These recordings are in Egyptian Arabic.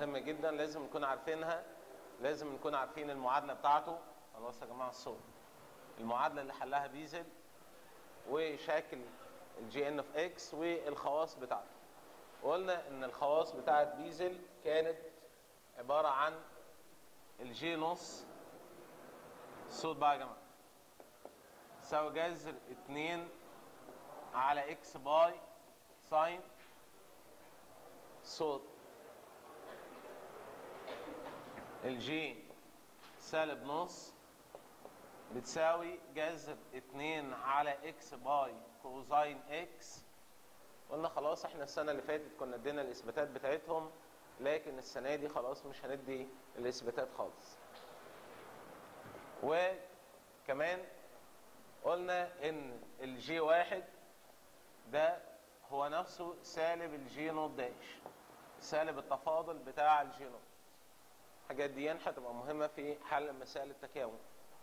مهمة جدا لازم نكون عارفينها لازم نكون عارفين المعادلة بتاعته خلاص يا جماعة الصوت المعادلة اللي حلها بيزل وشكل الجي ان اوف اكس والخواص بتاعته وقلنا ان الخواص بتاعت بيزل كانت عبارة عن الجي نص الصوت بقى يا جماعة تساوي جذر اتنين على اكس باي ساين صوت الجي سالب نص بتساوي جذر اتنين على اكس باي كوزاين اكس قلنا خلاص احنا السنة اللي فاتت كنا ادينا الاثباتات بتاعتهم لكن السنة دي خلاص مش هندي الاثباتات خالص وكمان قلنا ان الجي واحد ده هو نفسه سالب الجي نوت داش سالب التفاضل بتاع الجي نوت الحاجات دي هتبقى مهمة في حل مسائل التكامل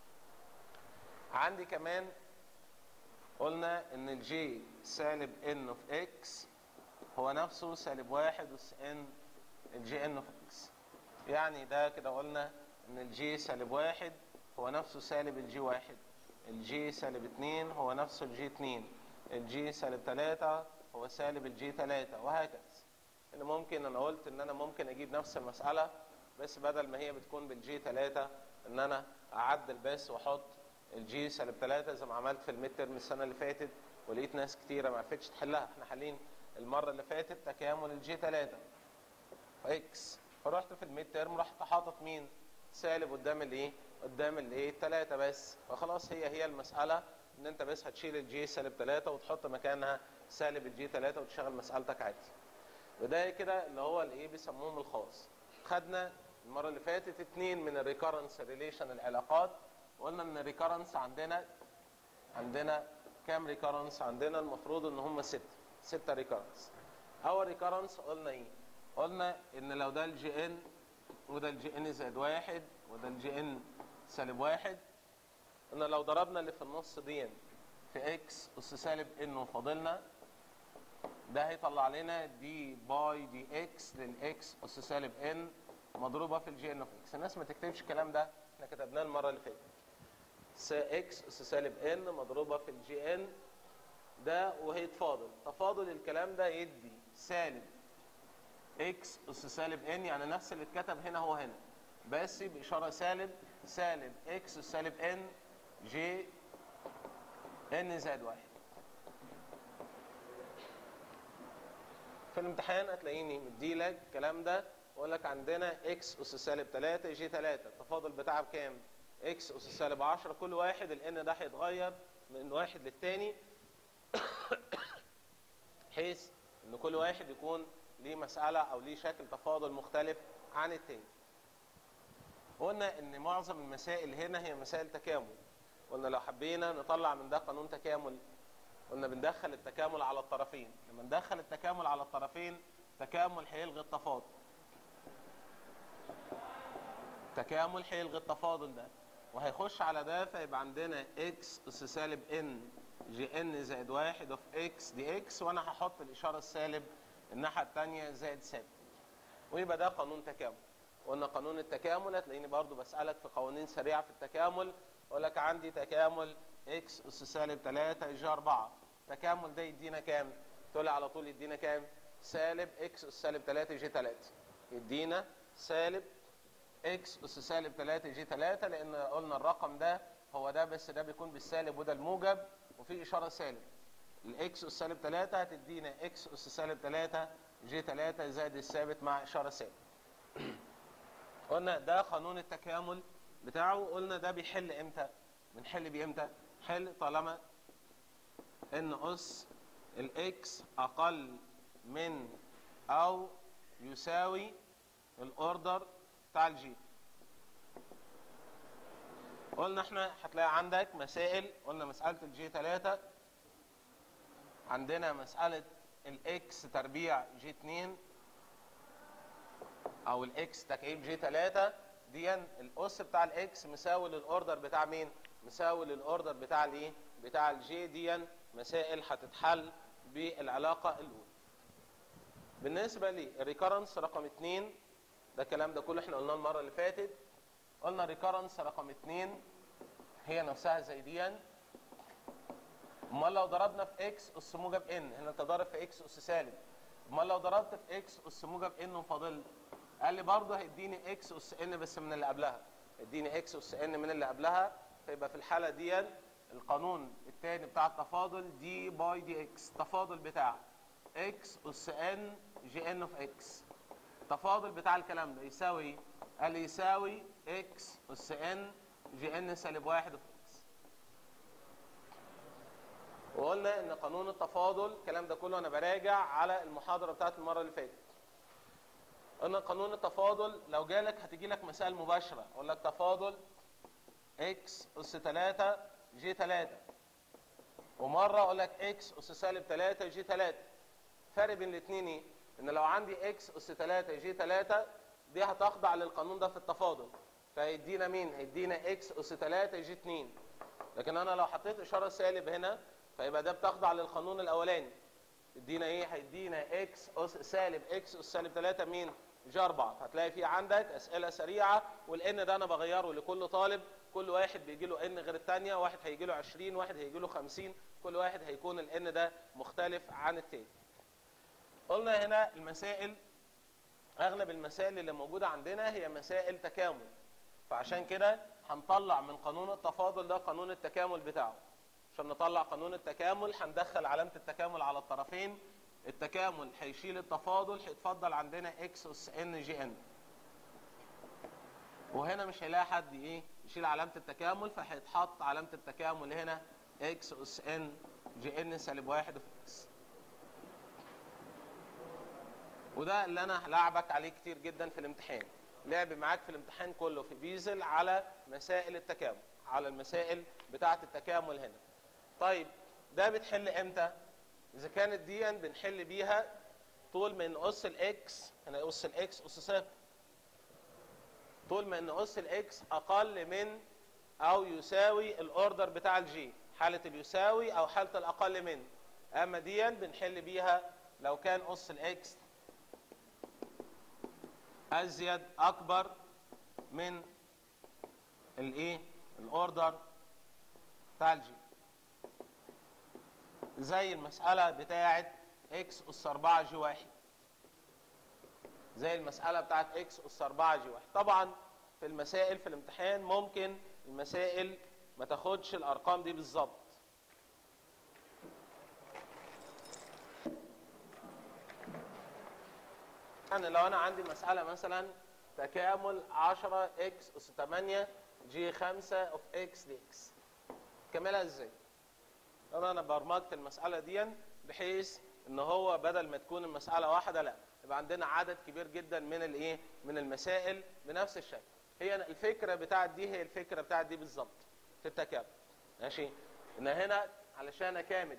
عندي كمان قلنا ان الجي سالب ان اوف اكس هو نفسه سالب واحد اس ان الجي ان اوف اكس يعني ده كده قلنا ان الجي سالب واحد هو نفسه سالب الجي واحد الجي سالب اتنين هو نفسه الجي اتنين الجي سالب تلاتة هو سالب الجي تلاتة وهكذا ان ممكن انا قلت ان انا ممكن اجيب نفس المسألة بس بدل ما هي بتكون بالجي تلاتة ان انا اعدل بس واحط الجي سالب تلاتة زي ما عملت في الميد ترم السنة اللي فاتت ولقيت ناس كتيرة ما عرفتش تحلها احنا حالين المرة اللي فاتت تكامل الجي تلاتة اكس فرحت في الميد ترم رحت حاطط مين سالب قدام الايه قدام الايه التلاتة بس فخلاص هي هي المسألة ان انت بس هتشيل الجي سالب تلاتة وتحط مكانها سالب الجي تلاتة وتشغل مسألتك عادي وده كده اللي هو الايه بيسموهم الخاص خدنا المرة اللي فاتت اتنين من الريكارنس ريليشن العلاقات قلنا ان الريكارنس عندنا عندنا كام ريكارنس عندنا المفروض ان هم ستة ستة ريكارنس اول ريكارنس قلنا ايه قلنا ان لو ده الجي ان وده الجي ان زائد واحد وده الجي ان سالب واحد ان لو ضربنا اللي في النص دي في اكس اس سالب ان وفاضلنا ده هيطلع لنا دي باي دي اكس للاكس اس سالب ان مضروبه في الجي ان اوف اكس الناس ما تكتبش الكلام ده احنا كتبناه المره اللي فاتت س اكس اس سالب ان مضروبه في الجي ان ده وهيتفاضل تفاضل الكلام ده يدي سالب اكس اس سالب ان يعني نفس اللي اتكتب هنا هو هنا بس باشاره سالب سالب اكس اس سالب ان جي ان زائد واحد في الامتحان هتلاقيني مديلك الكلام ده واقول لك عندنا اكس اس سالب 3 جي 3 التفاضل بتاعها بكام؟ اكس اس سالب 10 كل واحد الان ده هيتغير من واحد للتاني بحيث ان كل واحد يكون ليه مسألة او ليه شكل تفاضل مختلف عن التاني. قلنا ان معظم المسائل هنا هي مسائل تكامل. قلنا لو حبينا نطلع من ده قانون تكامل قلنا بندخل التكامل على الطرفين، لما ندخل التكامل على الطرفين تكامل هيلغي التفاضل. تكامل هيلغي التفاضل ده وهيخش على ده فيبقى عندنا اكس اس سالب ان جي ان زائد واحد اوف اكس دي اكس وانا هحط الاشاره السالب الناحيه الثانيه زائد ثابت ويبقى ده قانون تكامل قلنا قانون التكامل هتلاقيني برضو بسالك في قوانين سريعه في التكامل اقول لك عندي تكامل اكس اس سالب 3 جي 4 التكامل ده يدينا كام؟ تقول لي على طول يدينا كام؟ سالب اكس اس سالب 3 جي 3 يدينا سالب اكس اس سالب 3 جي 3 لان قلنا الرقم ده هو ده بس ده بيكون بالسالب وده الموجب وفي اشاره سالب الاكس اس سالب 3 هتدينا اكس اس سالب 3 جي 3 زائد الثابت مع اشاره سالب قلنا ده قانون التكامل بتاعه قلنا ده بيحل امتى بنحل بيه امتى حل طالما ان اس الاكس اقل من او يساوي الاوردر بتاع الجي قلنا احنا هتلاقي عندك مسائل قلنا مسألة الجي 3 عندنا مسألة الاكس تربيع جي 2 او الاكس تكعيب جي 3 دي الاس بتاع الاكس مساوي للاوردر بتاع مين؟ مساوي للاوردر بتاع الايه؟ بتاع الجي دي مسائل هتتحل بالعلاقة الاولى. بالنسبة للريكرنس رقم 2 ده الكلام ده كله احنا قلناه المره اللي فاتت قلنا ريكرنس رقم اتنين هي نفسها زي دي امال لو ضربنا في اكس اس موجب ان هنا انت ضارب في اكس اس سالب امال لو ضربت في اكس اس موجب ان وفاضل قال لي برضه هيديني اكس اس ان بس من اللي قبلها هيديني اكس اس ان من اللي قبلها فيبقى في الحاله دي القانون الثاني بتاع التفاضل دي باي دي اكس التفاضل بتاع اكس اس ان جي ان في اكس التفاضل بتاع الكلام ده يساوي قال لي يساوي اكس اس ان جي ان سالب واحد في اكس وقلنا ان قانون التفاضل الكلام ده كله انا براجع على المحاضره بتاعت المره اللي فاتت قلنا قانون التفاضل لو جالك هتجي لك مسائل مباشره اقول لك تفاضل اكس اس 3 جي 3 ومره اقول لك اكس اس سالب 3 جي 3 فرق بين الاثنين ايه ان لو عندي اكس اس 3 جي 3 دي هتخضع للقانون ده في التفاضل فهيدينا مين هيدينا اكس اس 3 جي 2 لكن انا لو حطيت اشاره سالب هنا فيبقى ده بتخضع للقانون الاولاني يدينا ايه هيدينا اكس اس سالب اكس اس سالب 3 مين جي 4 هتلاقي في عندك اسئله سريعه والان ده انا بغيره لكل طالب كل واحد بيجي له ان غير الثانيه واحد هيجي له 20 واحد هيجي له 50 كل واحد هيكون الان ده مختلف عن التاني قلنا هنا المسائل اغلب المسائل اللي موجوده عندنا هي مسائل تكامل فعشان كده هنطلع من قانون التفاضل ده قانون التكامل بتاعه عشان نطلع قانون التكامل هندخل علامه التكامل على الطرفين التكامل هيشيل التفاضل هيتفضل عندنا اكس اس ان جي ان وهنا مش هيلاقي حد ايه يشيل علامه التكامل فهيتحط علامه التكامل هنا اكس اس ان جي ان سالب واحد في اكس وده اللي انا هلعبك عليه كتير جدا في الامتحان لعب معاك في الامتحان كله في بيزل على مسائل التكامل على المسائل بتاعه التكامل هنا طيب ده بتحل امتى اذا كانت دي بنحل بيها طول ما ان اس الاكس هنا اس الاكس اس صفر طول ما ان اس الاكس اقل من او يساوي الاوردر بتاع الجي حاله اليساوي او حاله الاقل من اما دي بنحل بيها لو كان اس الاكس ازيد اكبر من الايه الاوردر بتاع الجي زي المساله بتاعه اكس اس 4 جي 1 زي المساله بتاعه اكس اس 4 جي 1 طبعا في المسائل في الامتحان ممكن المسائل ما تاخدش الارقام دي بالظبط يعني لو انا عندي مساله مثلا تكامل 10 اكس اس 8 جي 5 اوف اكس دي اكس كملها ازاي انا انا برمجت المساله دي بحيث ان هو بدل ما تكون المساله واحده لا يبقى عندنا عدد كبير جدا من الايه من المسائل بنفس الشكل هي الفكره بتاعت دي هي الفكره بتاعت دي بالظبط في التكامل ماشي ان هنا علشان اكامل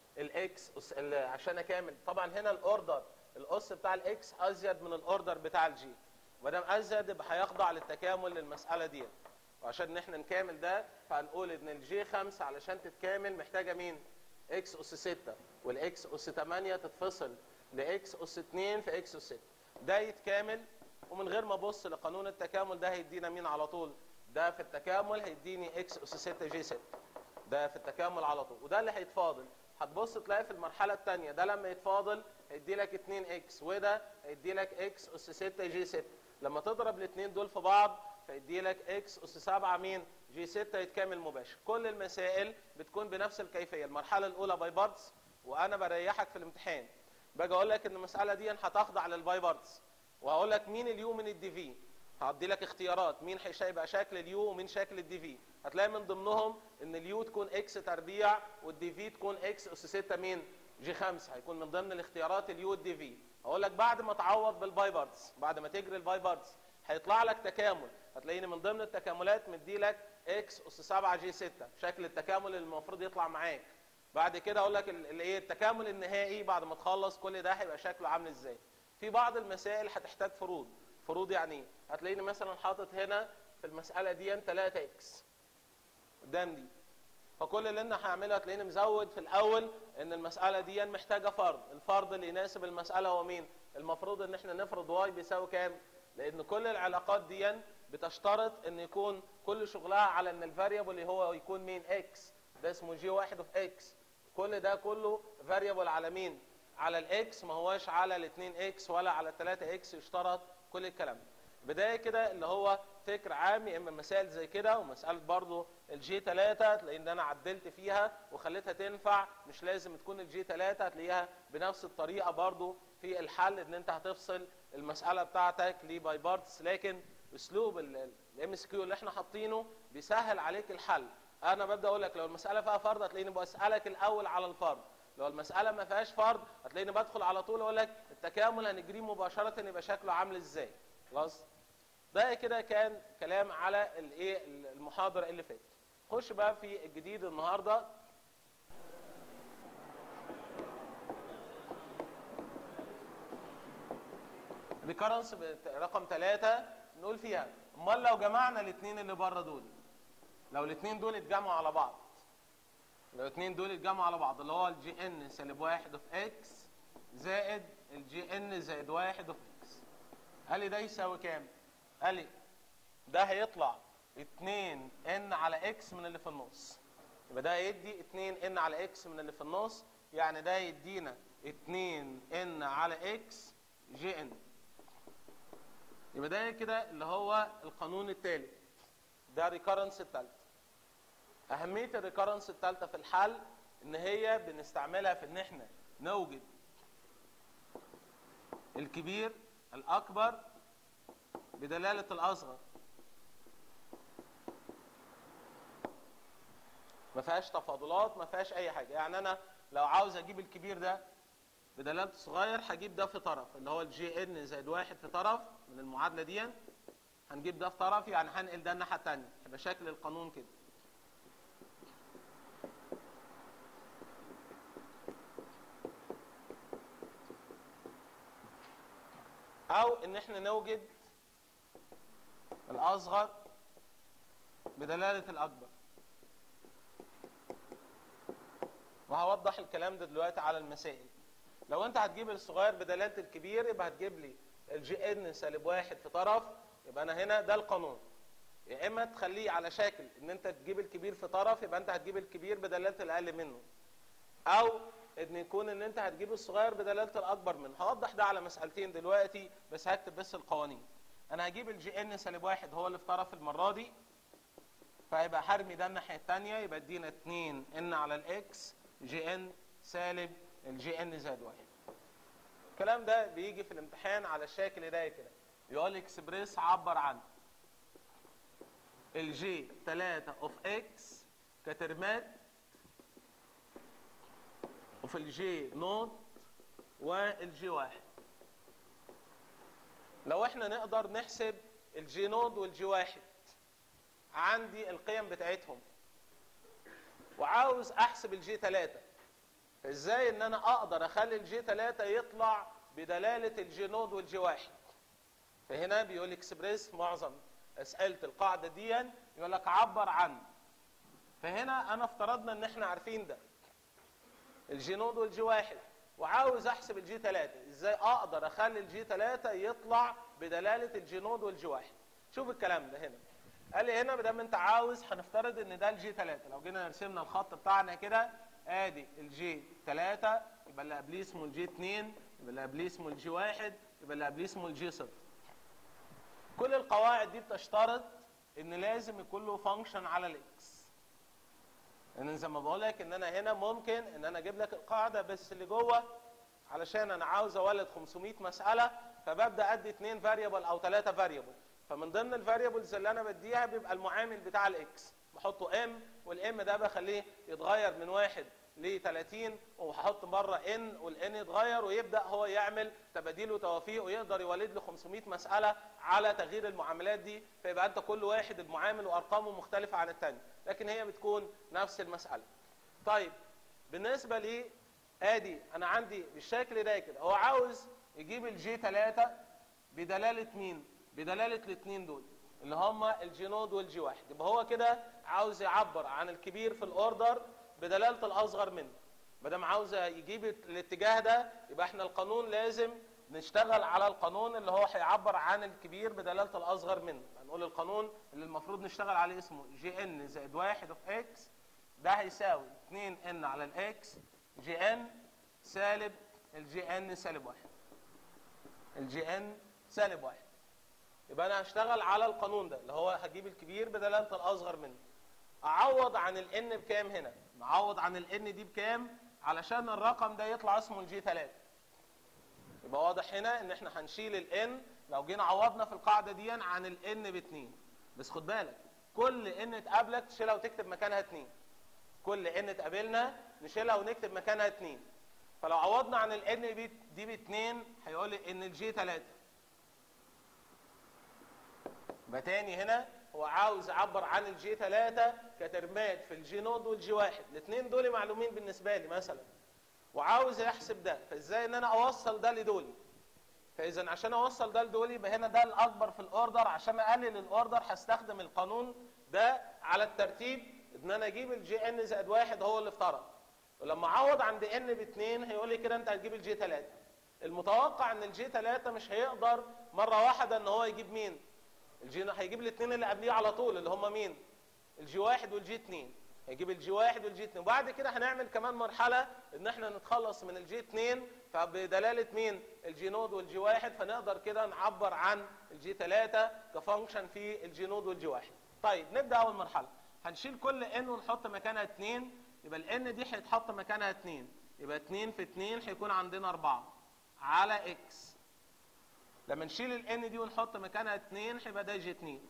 الاكس عشان اكامل طبعا هنا الاوردر الاس بتاع الاكس ازيد من الاوردر بتاع الجي ما دام ازيد يبقى هيخضع للتكامل للمساله دي وعشان ان احنا نكامل ده فهنقول ان الجي 5 علشان تتكامل محتاجه مين اكس اس 6 والاكس اس 8 تتفصل لاكس اس 2 في اكس اس 6 ده يتكامل ومن غير ما ابص لقانون التكامل ده هيدينا مين على طول ده في التكامل هيديني اكس اس 6 جي 6 ده في التكامل على طول وده اللي هيتفاضل هتبص تلاقي في المرحله الثانيه ده لما يتفاضل هيدي لك 2 اكس وده هيدي لك اكس اس 6 جي 6 لما تضرب الاثنين دول في بعض فيدي لك اكس اس 7 مين جي 6 يتكامل مباشر كل المسائل بتكون بنفس الكيفيه المرحله الاولى باي بارتس وانا بريحك في الامتحان باجي اقول لك ان المساله دي هتخضع للباي بارتس وهقول لك مين اليو من الدي في هدي لك اختيارات مين هيبقى شكل اليو ومين شكل الدي في هتلاقي من ضمنهم ان اليو تكون اكس تربيع والدي في تكون اكس اس 6 مين جي 5 هيكون من ضمن الاختيارات اليو والدي في اقول لك بعد ما تعوض بالباي بارتس بعد ما تجري الباي بارتس هيطلع لك تكامل هتلاقيني من ضمن التكاملات مدي لك اكس اس 7 جي 6 شكل التكامل اللي المفروض يطلع معاك بعد كده اقول لك الايه التكامل النهائي بعد ما تخلص كل ده هيبقى شكله عامل ازاي في بعض المسائل هتحتاج فروض فروض يعني ايه هتلاقيني مثلا حاطط هنا في المساله دي 3 اكس قدام دي فكل اللي انا هعمله هتلاقيني مزود في الاول ان المساله دي محتاجه فرض الفرض اللي يناسب المساله هو مين المفروض ان احنا نفرض واي بيساوي كام لان كل العلاقات دي بتشترط ان يكون كل شغلها على ان الفاريبل اللي هو يكون مين اكس ده اسمه جي واحد اوف اكس كل ده كله فاريبل على مين على الاكس ما هواش على الاثنين اكس ولا على الثلاثة اكس يشترط كل الكلام ده بداية كده اللي هو فكر عام يا اما مسائل زي كده ومسألة برضو الجي 3 تلاقي ان انا عدلت فيها وخليتها تنفع مش لازم تكون الجي 3 هتلاقيها بنفس الطريقة برضو في الحل ان انت هتفصل المسألة بتاعتك لباي بارتس لكن اسلوب الام اس كيو اللي احنا حاطينه بيسهل عليك الحل انا ببدا اقول لك لو المساله فيها فرض هتلاقيني بسالك الاول على الفرض لو المساله ما فيهاش فرض هتلاقيني بدخل على طول اقول لك التكامل هنجريه مباشره يبقى شكله عامل ازاي خلاص ده كده كان كلام على الايه المحاضره اللي فاتت خش بقى في الجديد النهارده ريكرنس رقم ثلاثة نقول فيها امال لو جمعنا الاثنين اللي بره دول لو الاثنين دول اتجمعوا على بعض لو الاثنين دول اتجمعوا على بعض اللي هو الجي ان سالب واحد اوف اكس زائد الجي ان زائد واحد اوف اكس قال لي ده يساوي كام؟ قال لي ده هيطلع 2 ان على اكس من اللي في النص يبقى ده يدي 2 ان على اكس من اللي في النص يعني ده يدينا 2 ان على اكس جي ان يبقى ده كده اللي هو القانون الثالث ده الريكرنس الثالثه اهميه الريكرنس الثالثه في الحل ان هي بنستعملها في ان احنا نوجد الكبير الاكبر بدلاله الاصغر ما فيهاش تفاضلات ما فيهاش اي حاجه يعني انا لو عاوز اجيب الكبير ده بدلاله الصغير هجيب ده في طرف اللي هو الجي ان زائد واحد في طرف من المعادله دي هنجيب ده في طرف يعني هنقل ده الناحيه الثانيه يبقى شكل القانون كده او ان احنا نوجد الاصغر بدلاله الاكبر وهوضح الكلام ده دلوقتي على المسائل لو انت هتجيب الصغير بدلاله الكبير يبقى هتجيب لي الجي ان سالب واحد في طرف يبقى انا هنا ده القانون يا اما تخليه على شكل ان انت تجيب الكبير في طرف يبقى انت هتجيب الكبير بدلاله الاقل منه او ان يكون ان انت هتجيب الصغير بدلاله الاكبر منه هوضح ده على مسالتين دلوقتي بس هكتب بس القوانين انا هجيب الجي ان سالب واحد هو اللي في طرف المره دي فهيبقى هرمي ده الناحيه الثانيه يبقى ادينا 2 ان على الاكس جي ان سالب الجي ان زائد واحد الكلام ده بيجي في الامتحان على الشكل ده كده يقول اكسبريس عبر عن الجي 3 اوف اكس كترمات وفي الجي نوت والجي واحد لو احنا نقدر نحسب الجي نود والجي واحد عندي القيم بتاعتهم وعاوز احسب الجي 3 ازاي ان انا اقدر اخلي الجي 3 يطلع بدلاله الجي نود والجي واحد فهنا بيقول اكسبريس معظم اسئله القاعده دي يقول لك عبر عن فهنا انا افترضنا ان احنا عارفين ده الجي نود والجي واحد وعاوز احسب الجي 3 ازاي اقدر اخلي الجي 3 يطلع بدلاله الجي نود والجي واحد شوف الكلام ده هنا قال لي هنا ما دام انت عاوز هنفترض ان ده الجي 3 لو جينا رسمنا الخط بتاعنا كده ادي الجي 3 يبقى اللي قبليه اسمه الجي 2 يبقى اللي قبليه اسمه الجي 1 يبقى اللي قبليه اسمه الجي 0 كل القواعد دي بتشترط ان لازم يكون له فانكشن على الاكس لان زي ما بقول لك ان انا هنا ممكن ان انا اجيب لك القاعده بس اللي جوه علشان انا عاوز اولد 500 مساله فببدا ادي اثنين فاريبل او ثلاثه فاريبل فمن ضمن الفاريبلز اللي انا بديها بيبقى المعامل بتاع الاكس بحطه ام والام ده بخليه يتغير من واحد ل 30 وهحط مره ان والان يتغير ويبدا هو يعمل تباديل وتوافيق ويقدر يولد له 500 مساله على تغيير المعاملات دي فيبقى انت كل واحد المعامل وارقامه مختلفه عن الثاني لكن هي بتكون نفس المساله. طيب بالنسبه لي ادي انا عندي بالشكل ده كده هو عاوز يجيب الجي 3 بدلاله مين؟ بدلاله الاثنين دول اللي هم الجي نود والجي واحد يبقى هو كده عاوز يعبر عن الكبير في الاوردر بدلاله الاصغر منه ما دام عاوز يجيب الاتجاه ده يبقى احنا القانون لازم نشتغل على القانون اللي هو هيعبر عن الكبير بدلاله الاصغر منه هنقول القانون اللي المفروض نشتغل عليه اسمه جي ان زائد واحد اوف اكس ده هيساوي 2 ان على الاكس جي ان سالب الجي ان سالب واحد الجي ان سالب واحد يبقى انا هشتغل على القانون ده اللي هو هجيب الكبير بدلاله الاصغر منه اعوض عن الان بكام هنا نعوض عن الان دي بكام علشان الرقم ده يطلع اسمه الجي 3 يبقى واضح هنا ان احنا هنشيل الان لو جينا عوضنا في القاعده دي عن الان ب 2 بس خد بالك كل ان تقابلك تشيلها وتكتب مكانها 2 كل ان تقابلنا نشيلها ونكتب مكانها 2 فلو عوضنا عن الان دي ب 2 هيقول لي ان الجي 3 يبقى تاني هنا هو عاوز يعبر عن الجي 3 كترمات في الجي نود والجي واحد الاثنين دول معلومين بالنسبه لي مثلا وعاوز يحسب ده فازاي ان انا اوصل ده لدول فاذا عشان اوصل ده لدول يبقى هنا ده الاكبر في الاوردر عشان اقلل الاوردر هستخدم القانون ده على الترتيب ان انا اجيب الجي ان زائد واحد هو اللي افترض ولما اعوض عند ان باثنين هيقول لي كده انت هتجيب الجي 3 المتوقع ان الجي 3 مش هيقدر مره واحده ان هو يجيب مين الجي هيجيب الاثنين اللي قبليه على طول اللي هم مين الجي واحد والجي 2 هيجيب الجي واحد والجي 2 وبعد كده هنعمل كمان مرحله ان احنا نتخلص من الجي 2 فبدلاله مين الجي نود والجي واحد فنقدر كده نعبر عن الجي 3 كفانكشن في الجي نود والجي واحد طيب نبدا اول مرحله هنشيل كل ان ونحط مكانها 2 يبقى الان دي هيتحط مكانها 2 يبقى 2 في 2 هيكون عندنا 4 على اكس لما نشيل الان دي ونحط مكانها 2 هيبقى ده جي 2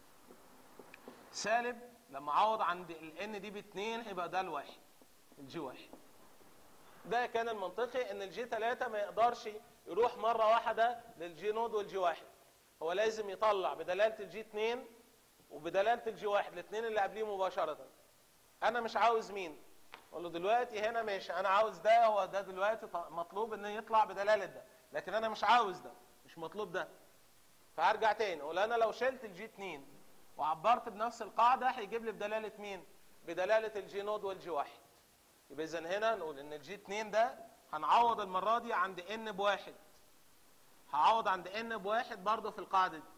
سالب لما اعوض عند الان دي ب 2 هيبقى ده الواحد الجي واحد ده كان المنطقي ان الجي 3 ما يقدرش يروح مره واحده للجي نود والجي واحد هو لازم يطلع بدلاله الجي 2 وبدلاله الجي واحد الاثنين اللي قبليه مباشره انا مش عاوز مين اقول له دلوقتي هنا ماشي انا عاوز ده هو ده دلوقتي مطلوب ان يطلع بدلاله ده لكن انا مش عاوز ده مش مطلوب ده فهرجع تاني اقول انا لو شلت الجي 2 وعبرت بنفس القاعده هيجيب لي بدلاله مين بدلاله الجي نود والجي واحد يبقى اذا هنا نقول ان الجي 2 ده هنعوض المره دي عند ان بواحد هعوض عند ان بواحد برضه في القاعده دي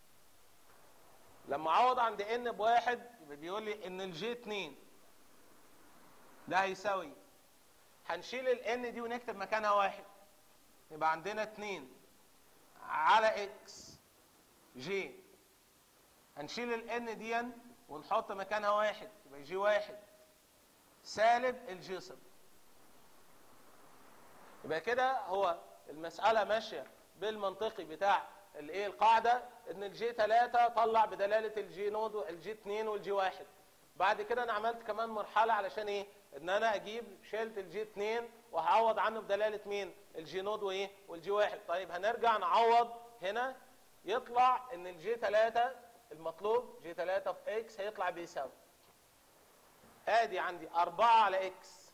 لما اعوض عند ان بواحد يبقى بيقول لي ان الجي 2 ده هيساوي هنشيل الان دي ونكتب مكانها واحد يبقى عندنا 2 على اكس جي هنشيل الان دي ونحط مكانها واحد يبقى جي واحد سالب الجي صفر يبقى كده هو المسألة ماشية بالمنطقي بتاع الايه القاعدة ان الجي 3 طلع بدلالة الجي نود والجي 2 والجي 1 بعد كده انا عملت كمان مرحلة علشان ايه ان انا اجيب شلت الجي 2 وهعوض عنه بدلالة مين الجي نود وايه والجي 1 طيب هنرجع نعوض هنا يطلع ان الجي 3 المطلوب جي 3 في اكس هيطلع بيساوي ادي عندي 4 على اكس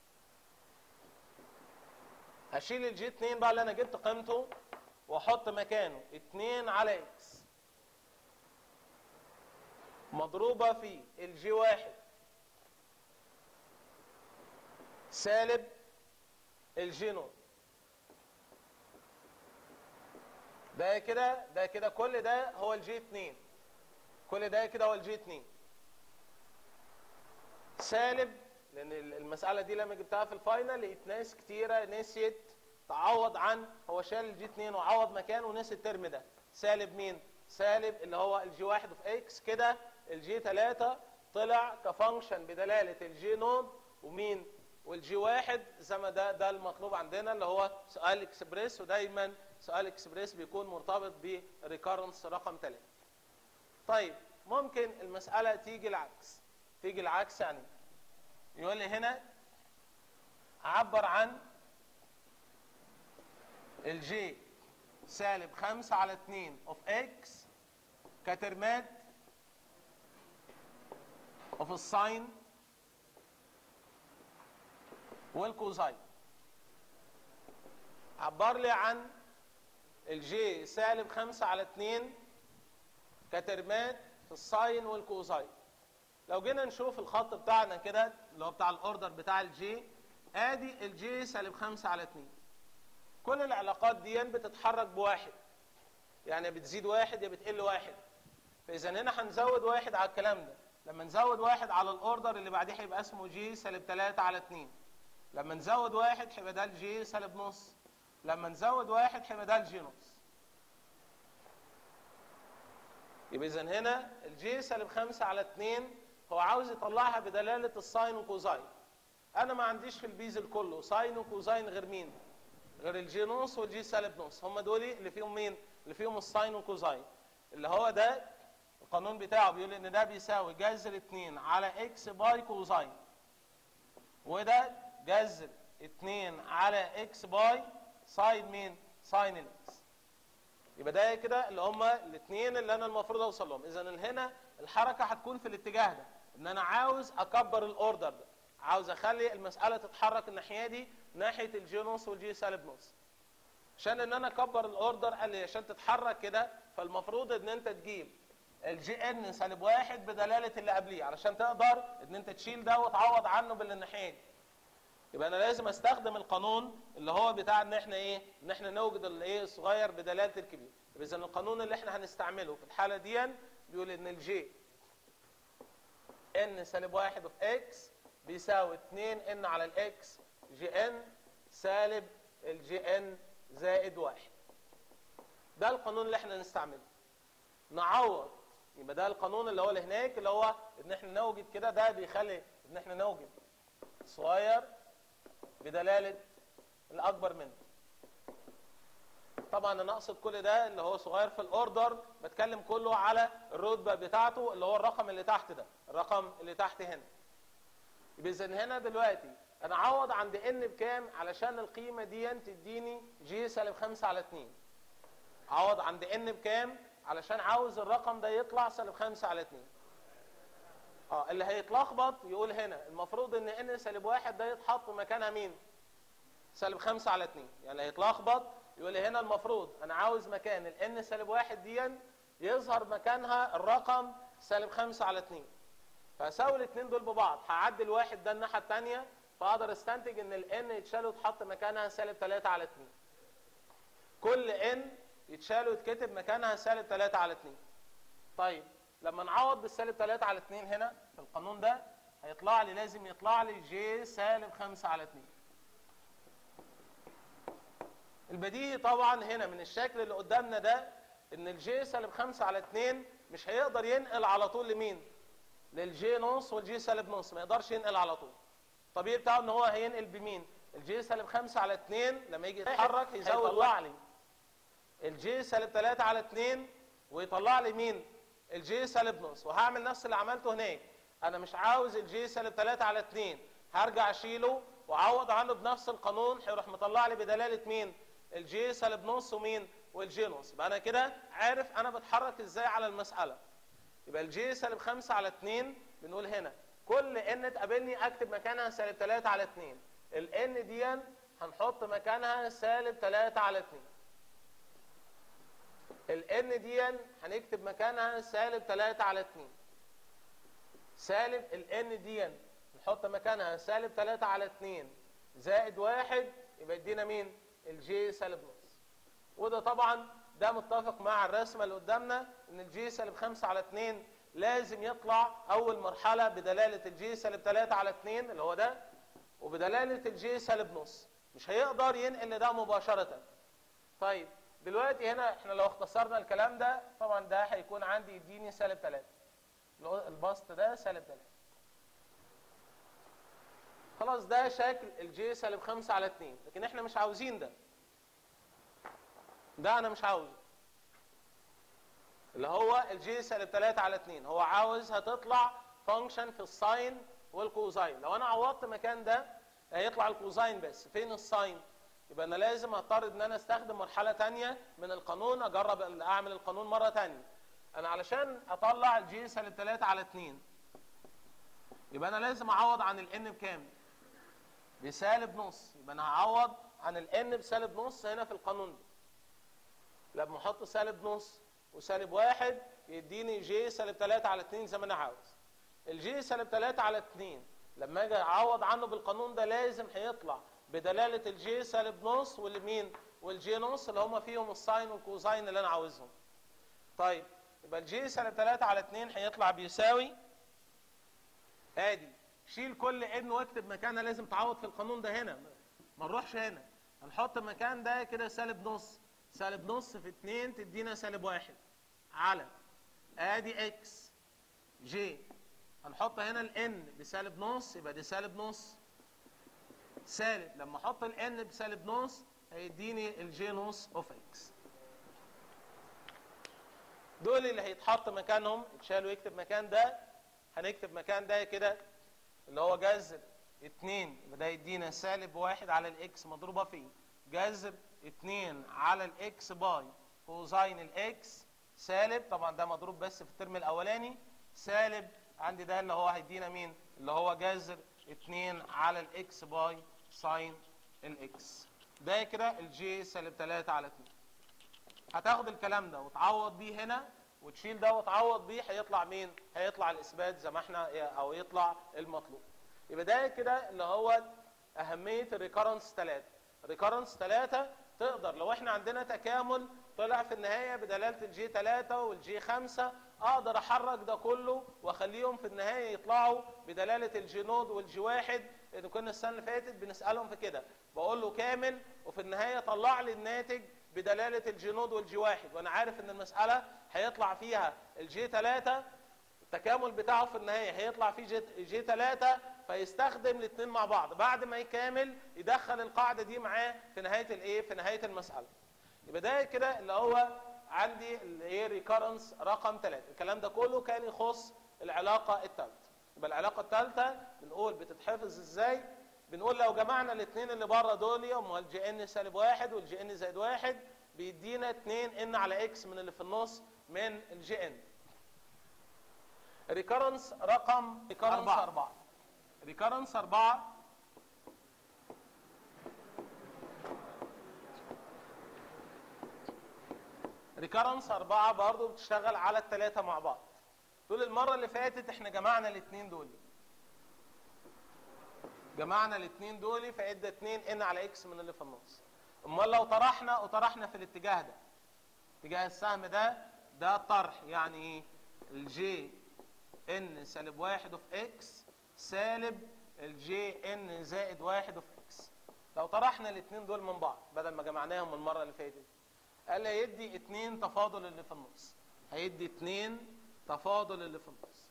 هشيل الجي 2 بقى اللي انا جبت قيمته واحط مكانه 2 على اكس مضروبه في الجي 1 سالب الجي نوت ده كده ده كده كل ده هو الجي 2 كل ده كده هو الجي 2 سالب لان المساله دي لما جبتها في الفاينل لقيت ناس كتيره نسيت تعوض عن هو شال الجي 2 وعوض مكانه ونسي الترم ده سالب مين سالب اللي هو الجي 1 في اكس كده الجي 3 طلع كفانكشن بدلاله الجي نود ومين والجي 1 زي ما ده ده المطلوب عندنا اللي هو سؤال اكسبريس ودايما سؤال اكسبريس بيكون مرتبط بريكارنس رقم 3 طيب ممكن المساله تيجي العكس تيجي العكس يعني يقول لي هنا عبر عن الجي سالب 5 على 2 اوف اكس كترمات اوف الساين والكوزاين عبر لي عن الجي سالب 5 على 2 كترمات في الساين والكوزاين لو جينا نشوف الخط بتاعنا كده اللي هو بتاع الاوردر بتاع الجي ادي الجي سالب 5 على 2 كل العلاقات دي بتتحرك بواحد يعني بتزيد واحد يا بتقل واحد فاذا هنا هنزود واحد على الكلام ده لما نزود واحد على الاوردر اللي بعديه هيبقى اسمه جي سالب 3 على 2 لما نزود واحد هيبقى ده الجي سالب نص لما نزود واحد هيبقى ده الجي نص يبقى اذا هنا الجي سالب 5 على 2 هو عاوز يطلعها بدلاله الساين وكوزاين انا ما عنديش في البيزل كله ساين وكوزاين غير مين غير الجي نص والجي سالب نص هم دول اللي فيهم مين اللي فيهم الساين والكوزاين اللي هو ده القانون بتاعه بيقول ان ده بيساوي جذر 2 على اكس باي كوزاين وده جذر 2 على اكس باي ساين مين ساين الاكس يبقى ده كده اللي هما الاثنين اللي انا المفروض اوصل لهم اذا هنا الحركه هتكون في الاتجاه ده ان انا عاوز اكبر الاوردر ده عاوز اخلي المساله تتحرك الناحيه دي ناحيه الجي نص والجي سالب نص عشان ان انا اكبر الاوردر قال لي عشان تتحرك كده فالمفروض ان انت تجيب الجي ان سالب واحد بدلاله اللي قبليه علشان تقدر ان انت تشيل ده وتعوض عنه بالناحيه دي يبقى انا لازم استخدم القانون اللي هو بتاع ان احنا ايه ان احنا نوجد الايه الصغير بدلاله الكبير يبقى اذا القانون اللي احنا هنستعمله في الحاله دي بيقول ان الجي ان سالب واحد في اكس بيساوي 2 ان على الاكس جي ان سالب الجي ان زائد واحد ده القانون اللي احنا نستعمله نعوض يبقى ده القانون اللي هو اللي هناك اللي هو ان احنا نوجد كده ده بيخلي ان احنا نوجد صغير بدلاله الاكبر منه طبعا انا اقصد كل ده اللي هو صغير في الاوردر بتكلم كله على الرتبه بتاعته اللي هو الرقم اللي تحت ده الرقم اللي تحت هنا يبقى اذا هنا دلوقتي انا اعوض عند ان بكام علشان القيمه دي تديني جي سالب 5 على 2 اعوض عند ان بكام علشان عاوز الرقم ده يطلع سالب 5 على 2 اه اللي هيتلخبط يقول هنا المفروض ان ان سالب واحد ده يتحط مكانها مين سالب 5 على 2 يعني هيتلخبط يقول لي هنا المفروض انا عاوز مكان الان سالب واحد دي يظهر مكانها الرقم سالب 5 على 2 فاساوي الاثنين دول ببعض هعدل واحد ده الناحيه الثانيه فاقدر استنتج ان الان يتشال ويتحط مكانها سالب 3 على 2 كل ان يتشال ويتكتب مكانها سالب 3 على 2 طيب لما نعوض بالسالب 3 على 2 هنا في القانون ده هيطلع لي لازم يطلع لي جي سالب 5 على 2 البديهي طبعا هنا من الشكل اللي قدامنا ده ان الجي سالب 5 على 2 مش هيقدر ينقل على طول لمين للجي نص والجي سالب نص ما يقدرش ينقل على طول الطبيعي بتاعه ان هو هينقل بمين الجي سالب 5 على 2 لما يجي يتحرك هيزود يطلع لي الجي سالب 3 على 2 ويطلع لي مين الجي سالب نص وهعمل نفس اللي عملته هناك انا مش عاوز الجي سالب 3 على 2 هرجع اشيله واعوض عنه بنفس القانون هيروح مطلع لي بدلاله مين الجي سالب نص ومين والجي نص يبقى انا كده عارف انا بتحرك ازاي على المساله يبقى الجي سالب 5 على 2 بنقول هنا كل ان تقابلني اكتب مكانها سالب 3 على 2 الان دي هنحط مكانها سالب 3 على 2 الان دي هنكتب مكانها سالب 3 على 2 سالب الان دي نحط مكانها سالب 3 على 2 زائد 1 يبقى يدينا مين الجي سالب نص وده طبعا ده متفق مع الرسمه اللي قدامنا ان الجي سالب 5 على 2 لازم يطلع اول مرحله بدلاله الجي سالب 3 على 2 اللي هو ده وبدلاله الجي سالب نص مش هيقدر ينقل ده مباشره طيب دلوقتي هنا احنا لو اختصرنا الكلام ده طبعا ده هيكون عندي يديني سالب 3 البسط ده سالب 3 خلاص ده شكل الجي سالب 5 على 2 لكن احنا مش عاوزين ده ده انا مش عاوزه اللي هو الجي سالب 3 على 2 هو عاوزها تطلع فانكشن في الساين والكوزاين لو انا عوضت مكان ده هيطلع الكوزاين بس فين الساين يبقى انا لازم اضطر ان انا استخدم مرحله ثانيه من القانون اجرب اعمل القانون مره ثانيه انا علشان اطلع الجي سالب 3 على 2 يبقى انا لازم اعوض عن الان بكام بسالب نص يبقى انا هعوض عن الان بسالب نص هنا في القانون ده لما احط سالب نص وسالب واحد يديني جي سالب 3 على 2 زي ما انا عاوز الجي سالب 3 على 2 لما اجي اعوض عنه بالقانون ده لازم هيطلع بدلاله الجي سالب نص والمين والجي نص اللي هم فيهم الساين والكوزاين اللي انا عاوزهم طيب يبقى الجي سالب 3 على 2 هيطلع بيساوي ادي شيل كل ان واكتب مكانها لازم تعوض في القانون ده هنا ما نروحش هنا هنحط مكان ده كده سالب نص سالب نص في 2 تدينا سالب واحد على ادي اكس جي هنحط هنا الان بسالب نص يبقى دي سالب نص سالب لما احط الان بسالب نص هيديني الجي نص اوف اكس دول اللي هيتحط مكانهم يتشال ويكتب مكان ده هنكتب مكان ده كده اللي هو جذر 2 يبقى ده يدينا سالب واحد على الاكس مضروبه في جذر 2 على الاكس باي كوزاين الاكس سالب طبعا ده مضروب بس في الترم الاولاني سالب عندي ده اللي هو هيدينا مين اللي هو جذر 2 على الاكس باي ساين الاكس ده كده الجي سالب 3 على 2 هتاخد الكلام ده وتعوض بيه هنا وتشيل ده وتعوض بيه هيطلع مين هيطلع الاثبات زي ما احنا او يطلع المطلوب يبقى ده كده اللي هو اهميه الريكرنس 3 ريكرنس 3 تقدر لو احنا عندنا تكامل طلع في النهايه بدلاله الجي 3 والجي 5 اقدر احرك ده كله واخليهم في النهايه يطلعوا بدلاله الجي نود والجي 1 لان كنا السنه اللي فاتت بنسالهم في كده بقول له كامل وفي النهايه طلع لي الناتج بدلاله الجي نود والجي 1 وانا عارف ان المساله هيطلع فيها الجي 3 التكامل بتاعه في النهايه هيطلع فيه جي, جي 3 فيستخدم الاثنين مع بعض بعد ما يكامل يدخل القاعده دي معاه في نهايه الايه في نهايه المساله يبقى ده كده اللي هو عندي الايه ريكرنس رقم 3 الكلام ده كله كان يخص العلاقه الثالثه يبقى العلاقه الثالثه بنقول بتتحفظ ازاي بنقول لو جمعنا الاثنين اللي بره دول هم الجي ان سالب واحد والجي ان زائد واحد بيدينا 2 ان على اكس من اللي في النص من الجي ان ريكرنس رقم ريكرنس أربعة. أربعة ريكرنس أربعة ريكرنس أربعة برضو بتشتغل على الثلاثة مع بعض دول المرة اللي فاتت احنا جمعنا الاثنين دول جمعنا الاثنين دول فادى 2 ان على اكس من اللي في النص امال لو طرحنا وطرحنا في الاتجاه ده اتجاه السهم ده ده طرح يعني ايه الجي ان سالب واحد اوف اكس سالب الجي ان زائد واحد اوف اكس لو طرحنا الاثنين دول من بعض بدل ما جمعناهم المره اللي فاتت قال هيدي اتنين تفاضل اللي في النص هيدي اتنين تفاضل اللي في النص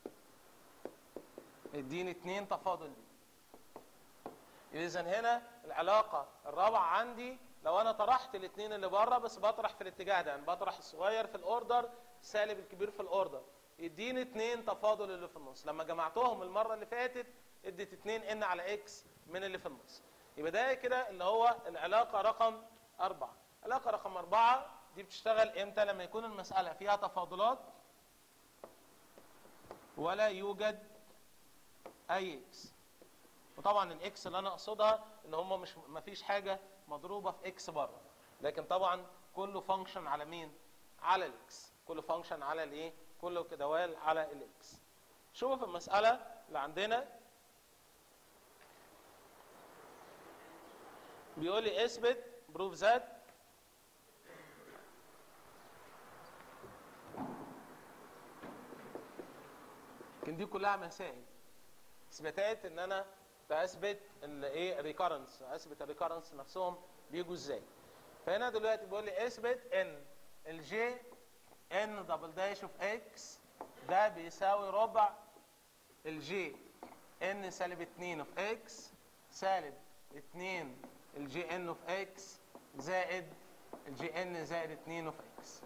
يديني اتنين تفاضل دي اذا هنا العلاقه الرابعه عندي لو انا طرحت الاثنين اللي بره بس بطرح في الاتجاه ده يعني بطرح الصغير في الاوردر سالب الكبير في الاوردر يديني اثنين تفاضل اللي في النص لما جمعتهم المره اللي فاتت اديت 2 ان على اكس من اللي في النص يبقى ده كده اللي هو العلاقه رقم أربعة العلاقه رقم أربعة دي بتشتغل امتى لما يكون المساله فيها تفاضلات ولا يوجد اي اكس وطبعا الاكس اللي انا اقصدها ان هم مش ما فيش حاجه مضروبه في اكس بره لكن طبعا كله فانكشن على مين على الاكس كله فانكشن على الايه كله كدوال على الاكس شوف المساله اللي عندنا بيقول لي اثبت بروف ذات لكن دي كلها مسائل اثباتات ان انا باثبت الايه ريكارنس اثبت الريكارنس نفسهم بيجوا ازاي فهنا دلوقتي بيقول لي اثبت ان الجي ان دبل داش اوف اكس ده بيساوي ربع الجي ان سالب 2 اوف اكس سالب 2 الجي ان اوف اكس زائد الجي ان زائد 2 اوف اكس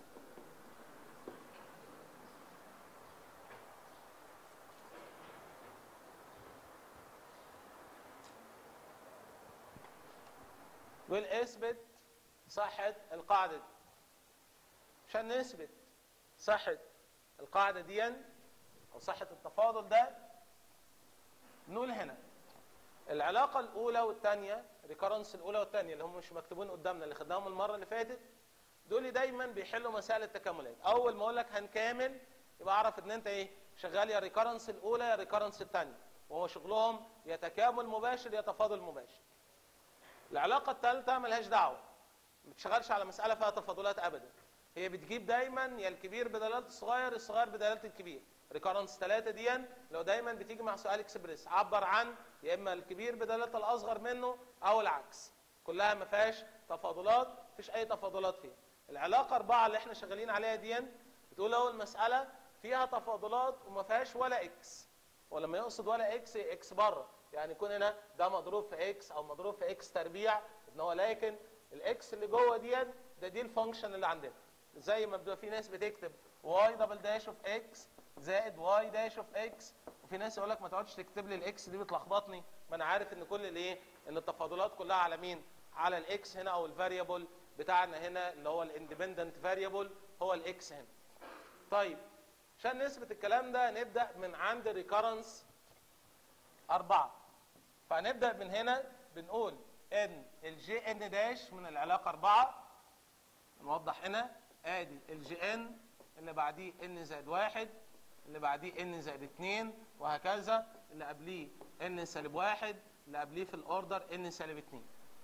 والاثبت صحة القاعدة دي عشان نثبت صحة القاعدة دي أو صحة التفاضل ده نقول هنا العلاقة الأولى والثانية ريكرنس الأولى والثانية اللي هم مش مكتوبين قدامنا اللي خدناهم المرة اللي فاتت دول دايما بيحلوا مسائل التكاملات أول ما أقول لك هنكامل يبقى أعرف إن أنت إيه شغال يا ريكرنس الأولى يا ريكرنس الثانية وهو شغلهم يا تكامل مباشر يا تفاضل مباشر العلاقه الثالثه ملهاش دعوه ما بتشتغلش على مساله فيها تفاضلات ابدا هي بتجيب دايما يا الكبير بدلاله الصغير الصغير بدلاله الكبير ريكارنس 3 دي لو دايما بتيجي مع سؤال اكسبريس عبر عن يا اما الكبير بدلاله الاصغر منه او العكس كلها ما فيهاش تفاضلات مفيش اي تفاضلات فيها العلاقه اربعه اللي احنا شغالين عليها دي بتقول اول مساله فيها تفاضلات وما فيهاش ولا اكس ولما يقصد ولا اكس اكس بره يعني يكون هنا ده مضروب في اكس او مضروب في اكس تربيع ان هو لكن الاكس اللي جوه دي ده دي الفانكشن اللي عندنا زي ما بيبقى في ناس بتكتب واي دبل داش اوف اكس زائد واي داش اوف اكس وفي ناس يقول لك ما تقعدش تكتب لي الاكس دي بتلخبطني ما انا عارف ان كل الايه ان التفاضلات كلها على مين على الاكس هنا او الفاريبل بتاعنا هنا اللي هو الاندبندنت فاريبل هو الاكس هنا طيب عشان نثبت الكلام ده نبدا من عند ريكارنس أربعة فهنبدا من هنا بنقول ان الجي ان داش من العلاقه أربعة نوضح هنا ادي الجي ان اللي بعديه ان زائد واحد اللي بعديه ان زائد اتنين وهكذا اللي قبليه ان سالب واحد اللي قبليه في الاوردر ان سالب اتنين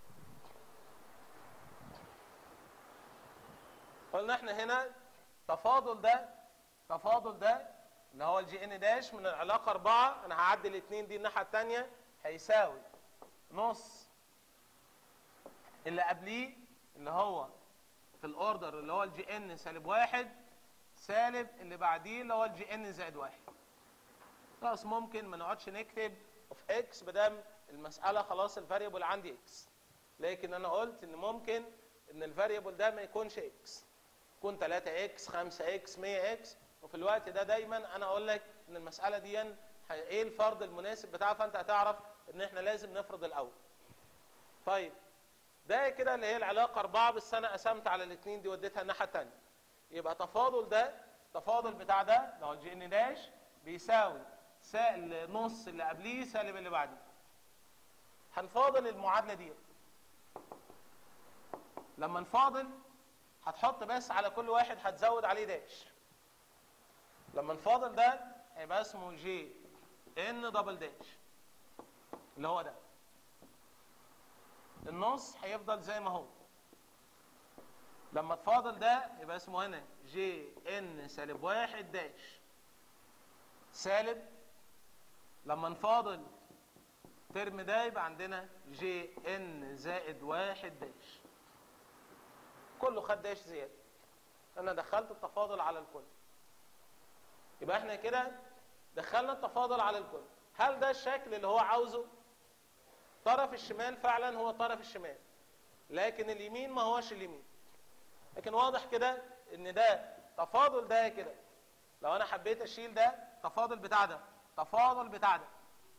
قلنا احنا هنا تفاضل ده تفاضل ده اللي هو الجي ان داش من العلاقه أربعة انا هعدي الاثنين دي الناحيه الثانيه هيساوي نص اللي قبليه اللي هو في الاوردر اللي هو الجي ان سالب واحد سالب اللي بعديه اللي هو الجي ان زائد واحد خلاص ممكن ما نقعدش نكتب اوف اكس بدل المساله خلاص الفاريبل عندي اكس لكن انا قلت ان ممكن ان الفاريبل ده ما يكونش اكس يكون 3 اكس 5 اكس 100 اكس وفي الوقت ده دايما انا اقول لك ان المساله دي ايه الفرض المناسب بتاعها فانت هتعرف ان احنا لازم نفرض الاول طيب ده كده اللي هي العلاقه أربعة بس انا قسمت على الاثنين دي وديتها الناحيه الثانيه يبقى تفاضل ده التفاضل بتاع ده اللي هو الجي ان داش بيساوي سالب نص اللي قبليه سالب اللي بعديه هنفاضل المعادله دي لما نفاضل هتحط بس على كل واحد هتزود عليه داش لما نفاضل ده هيبقى اسمه جي ان دبل داش اللي هو ده النص هيفضل زي ما هو لما تفاضل ده يبقى اسمه هنا جي ان سالب واحد داش سالب لما نفاضل الترم ده يبقى عندنا جي ان زائد واحد داش كله خد داش زياده انا دخلت التفاضل على الكل يبقى احنا كده دخلنا التفاضل على الكل هل ده الشكل اللي هو عاوزه طرف الشمال فعلا هو طرف الشمال لكن اليمين ما هوش اليمين لكن واضح كده ان ده تفاضل ده كده لو انا حبيت اشيل ده تفاضل بتاع ده تفاضل بتاع ده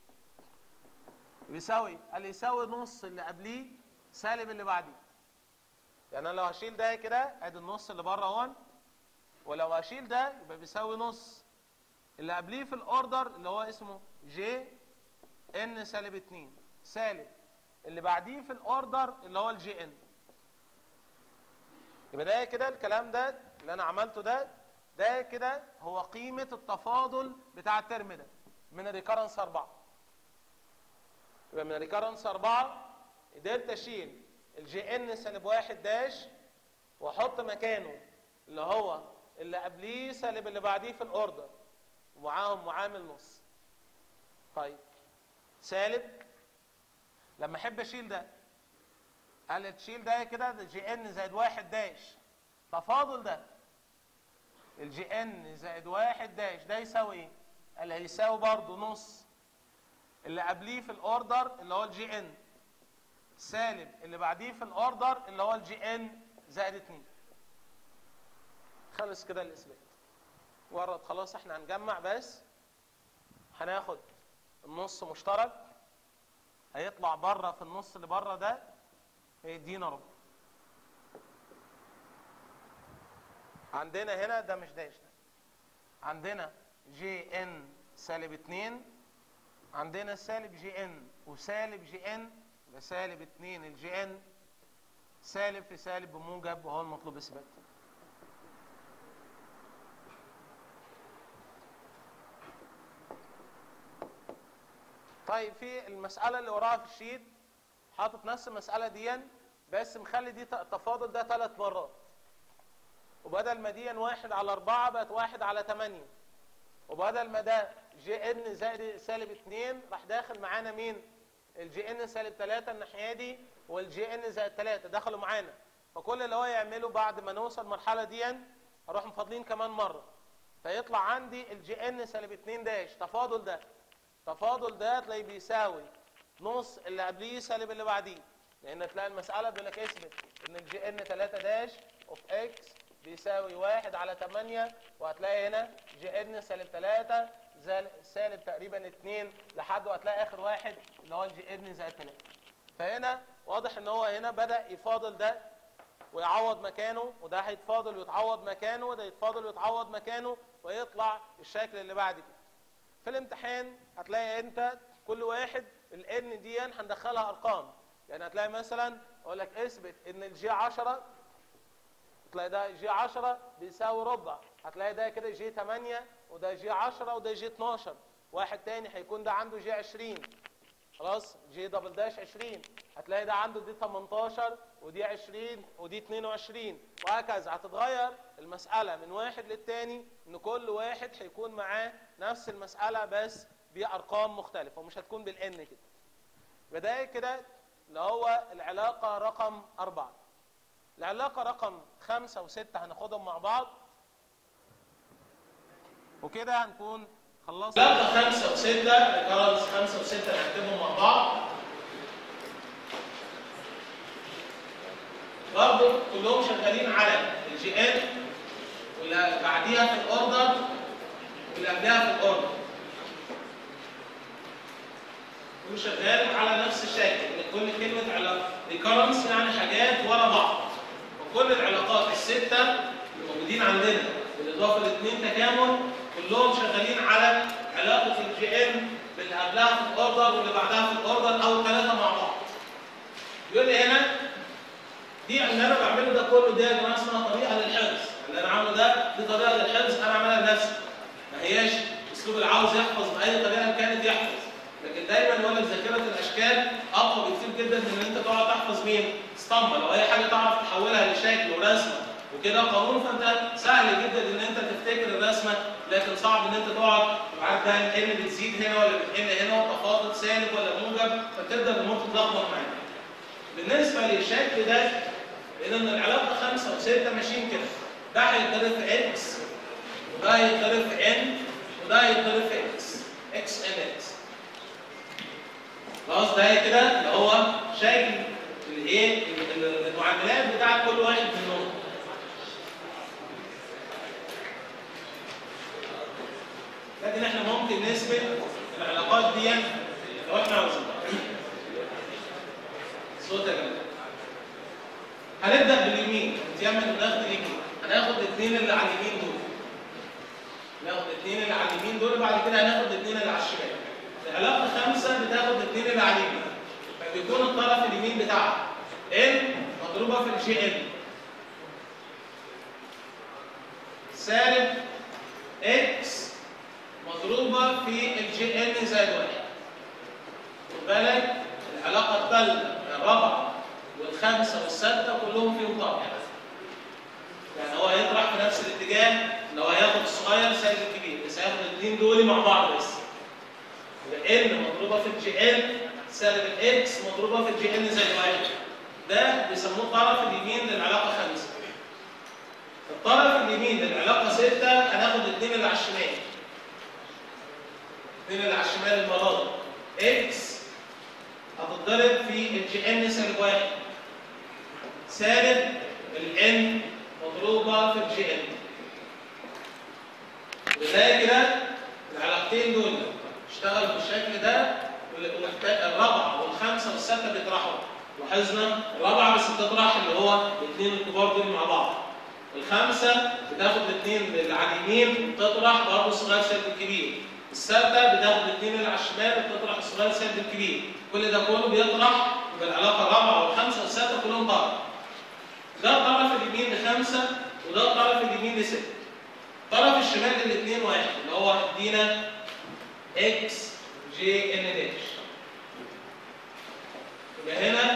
بيساوي قال لي يساوي نص اللي قبليه سالب اللي بعديه يعني انا لو هشيل ده كده ادي النص اللي بره اهون ولو هشيل ده يبقى بيساوي نص اللي قبليه في الاوردر اللي هو اسمه جي ان سالب 2 سالب اللي بعديه في الاوردر اللي هو الجي ان يبقى ده كده الكلام ده اللي انا عملته ده ده كده هو قيمة التفاضل بتاع الترم ده من الريكارنس 4 يبقى من الريكارنس 4 قدرت اشيل الجي ان سالب واحد داش واحط مكانه اللي هو اللي قبليه سالب اللي بعديه في الاوردر ومعاهم معامل نص طيب سالب لما احب اشيل ده قال تشيل ده كده ده جي ان زائد واحد داش تفاضل ده الجي ان زائد واحد داش ده يساوي ايه؟ قال هيساوي برضه نص اللي قبليه في الاوردر اللي هو الجي ان سالب اللي بعديه في الاوردر اللي هو الجي ان زائد 2 خلص كده الاثبات ورد خلاص احنا هنجمع بس هناخد النص مشترك هيطلع بره في النص اللي بره ده هيدينا ربع عندنا هنا ده مش داش ده عندنا جي ان سالب 2 عندنا سالب جي ان وسالب جي ان يبقى سالب 2 الجي ان سالب في سالب بموجب وهو المطلوب اثباته طيب في المسألة اللي وراها في الشيت حاطط نفس المساله دي بس مخلي دي ت- تفاضل ده ثلاث مرات وبدل ما دي واحد على أربعة بقت واحد على تمانية وبدل ما ده جي ان زائد سالب اتنين راح داخل معانا مين؟ الجي ان سالب تلاتة الناحية دي والجي ان زائد تلاتة دخلوا معانا فكل اللي هو يعمله بعد ما نوصل المرحلة دي هروح مفاضلين كمان مرة فيطلع عندي الجي ان سالب اتنين داش تفاضل ده تفاضل ده تلاقيه بيساوي نص اللي قبليه سالب اللي بعديه لان تلاقي المساله بيقول لك اثبت ان الجي ان 3 داش اوف اكس بيساوي 1 على 8 وهتلاقي هنا جي ان سالب 3 زال- سالب تقريبا 2 لحد وهتلاقي اخر واحد اللي هو الجي ان زائد 3 فهنا واضح ان هو هنا بدا يفاضل ده ويعوض مكانه وده هيتفاضل ويتعوض مكانه وده يتفاضل ويتعوض مكانه ويطلع الشكل اللي بعد كده في الامتحان هتلاقي انت كل واحد الان دي هندخلها ارقام يعني هتلاقي مثلا اقول لك اثبت ان الجي 10 تلاقي ده جي 10 بيساوي ربع هتلاقي ده كده جي 8 وده جي 10 وده جي 12 واحد تاني هيكون ده عنده جي 20 خلاص جي دبل داش 20 هتلاقي ده عنده دي 18 ودي 20 ودي 22 وهكذا هتتغير المسألة من واحد للتاني ان كل واحد هيكون معاه نفس المسألة بس بأرقام مختلفة ومش هتكون بالان كده بداية كده اللي هو العلاقة رقم أربعة العلاقة رقم خمسة وستة هناخدهم مع بعض وكده هنكون خلصنا علاقة خمسة وستة خلاص خمسة وستة نكتبهم مع بعض برضه كلهم شغالين على الجي ان واللي بعديها في الاوردر واللي قبلها في الاوردر كله شغال على نفس الشكل ان كل كلمه علاقه ريكرنس يعني حاجات ورا بعض وكل العلاقات السته اللي موجودين عندنا بالاضافه لاثنين تكامل كلهم شغالين على علاقه الجي ان باللي قبلها في الاوردر واللي بعدها في الاوردر او الثلاثه مع بعض يقول لي هنا دي اللي انا بعمله ده كله دي يا جماعه اسمها طريقه للحفظ اللي انا عامله ده دي طريقه للحفظ انا عاملها لنفسي ما هياش اسلوب اللي عاوز يحفظ باي طريقه كانت يحفظ لكن دايما يقول لك ذاكره الاشكال اقوى بكتير جدا من ان انت تقعد تحفظ مين؟ اسطمبه لو اي حاجه تعرف تحولها لشكل ورسمه وكده قانون فانت سهل جدا ان انت تفتكر الرسمه لكن صعب ان انت تقعد تبقى عارف ده الان بتزيد هنا ولا بتقل هنا وتفاضل سالب ولا موجب فتبدا الامور تتلخبط معاك. بالنسبه للشكل ده لان العلاقه خمسه وسته ماشيين كده ده هيتضرب في اكس وده هيتضرب في ان وده هيتضرب في اكس اكس ان اكس خلاص ده كده اللي هو شكل الايه المعادلات بتاعت كل واحد منهم لكن احنا ممكن نثبت العلاقات دي لو احنا عاوزين صوت يا جماعه هنبدا باليمين نتيمم وناخد اليمين هناخد الاثنين اللي على اليمين دول ناخد الاثنين اللي على اليمين دول بعد كده هناخد الاثنين اللي على الشمال العلاقه خمسه بتاخد الاثنين اللي على اليمين فبيكون الطرف اليمين بتاعها ان مضروبه في الجي ان سالب اكس مضروبه في الجي ان زائد واحد خد بالك العلاقه الثالثه الرابعه والخامسه والسادسه كلهم فيهم طرح يعني هو هيطرح في نفس الاتجاه لو هياخد الصغير سالب الكبير بس هياخد الاثنين دول مع بعض بس يبقى ان مضروبه في الجي ان سالب الاكس مضروبه في الجي ان زائد واحد ده بيسموه الطرف اليمين للعلاقه خمسه الطرف اليمين للعلاقه سته هناخد الاثنين اللي على الشمال الاثنين اللي على الشمال المره دي اكس هتتضرب في الجي ان سالب واحد سالب الان مضروبه في الجي ان وبالتالي كده العلاقتين دول اشتغلوا بالشكل ده الرابعه والخامسه والسادسه بيطرحوا لاحظنا الرابعه بس بتطرح اللي هو الاثنين الكبار دول مع بعض الخامسه بتاخد الاثنين اللي على اليمين وتطرح برضه الصغير سالب الكبير السادسه بتاخد الاثنين اللي على الشمال وتطرح الصغير سالب الكبير كل ده كله بيطرح يبقى العلاقه الرابعه والخامسه والسادسه كلهم طرح ده الطرف اليمين لخمسه وده الطرف اليمين لسته الطرف الشمال للاثنين واحد اللي هو ادينا اكس جي ان داش يبقى هنا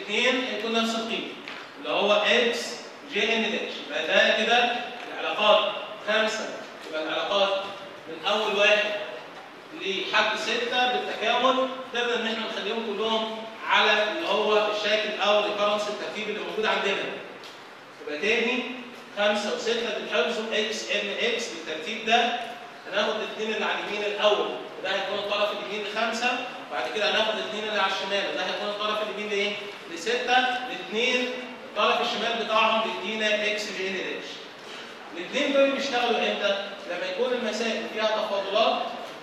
الاثنين هيكون نفس القيمه اللي هو اكس جي ان داش يبقى ده كده العلاقات خمسه يبقى العلاقات من اول واحد لحد سته بالتكامل نقدر ان احنا نخليهم كلهم على اللي هو الشكل او الريكرنس الترتيب اللي موجود عندنا يبقى تاني خمسه وسته بنحفظوا اكس ان اكس بالترتيب ده هناخد الاثنين اللي على اليمين الاول وده هيكون الطرف اليمين لخمسه وبعد كده هناخد الاثنين اللي على الشمال وده هيكون الطرف اليمين لايه؟ لسته الاثنين الطرف الشمال بتاعهم بيدينا اكس جي ان داش الاثنين دول بيشتغلوا امتى؟ لما يكون المسائل فيها تفاضلات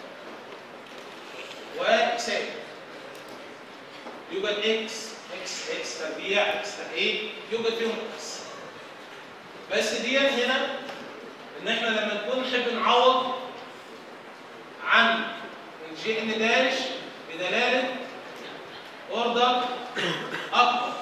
واكسات يوجد اكس اكس اكس تربيع اكس تربيع يوجد فيهم اكس بس دي هنا ان احنا لما نكون نحب نعوض عن الجي ان داش بدلاله اوردر اكبر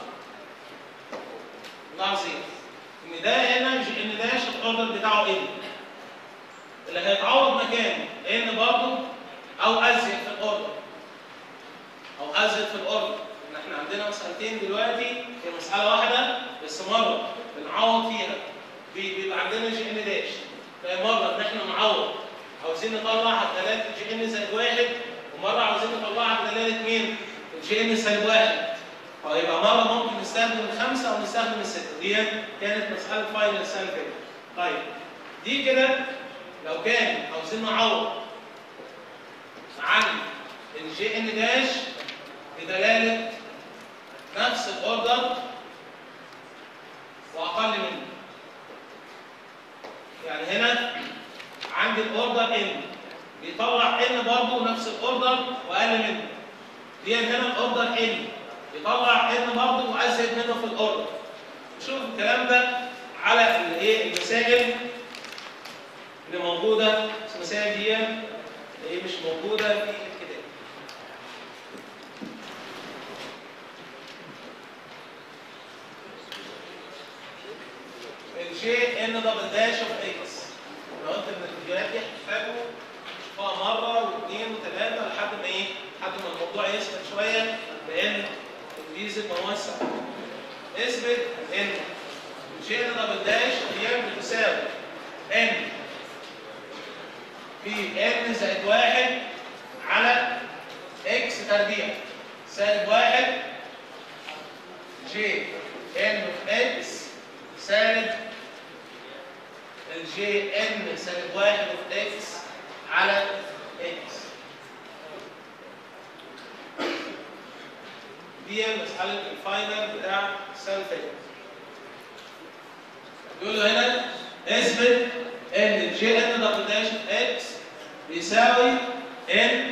لاحظين ان ده هنا جي ان داش الاوردر بتاعه ان اللي هيتعوض مكانه ان برضه او ازيد في الاوردر او ازيد في الاوردر ان احنا عندنا مسألتين دلوقتي هي مسألة واحدة بس مرة بنعوض فيها بيبقى عندنا جي ان داش فهي مرة ان احنا نعوض عاوزين نطلع دلالة جي ان زائد واحد ومرة عاوزين نطلعها بدلالة مين؟ الجي ان سالب واحد فيبقى مرة ممكن نستخدم الخمسة او نستخدم الستة دي كانت مسألة فاينل السنة اللي فاتت طيب دي كده لو كان عاوزين نعوض عن الجي ان داش بدلاله نفس الاوردر واقل منه يعني هنا عندي الاوردر ان بيطلع ان برضه نفس الاوردر واقل منه دي هنا الاوردر ان يطلع ان برضه وازيد منه في الاوردر نشوف الكلام ده على الايه المسائل اللي موجوده المسائل دي هي مش موجودة في الكتاب الجي ان دبل داش اوف اكس لو انت من الفيديوهات دي هتحتاجوا تشوفوها مرة واثنين وثلاثة لحد ما ايه؟ لحد ما الموضوع يثبت شوية لأن الانجليزي موسع اثبت ان الجي ان دبل داش هي بتساوي ان في ان زائد واحد على اكس تربيع سالب واحد جي ان في اكس سالب الجي ان سالب واحد في اكس على اكس دي مسألة الفاينل بتاع السنة اللي فاتت يقول له هنا اثبت ان الجي ان دبل داش اكس بيساوي ان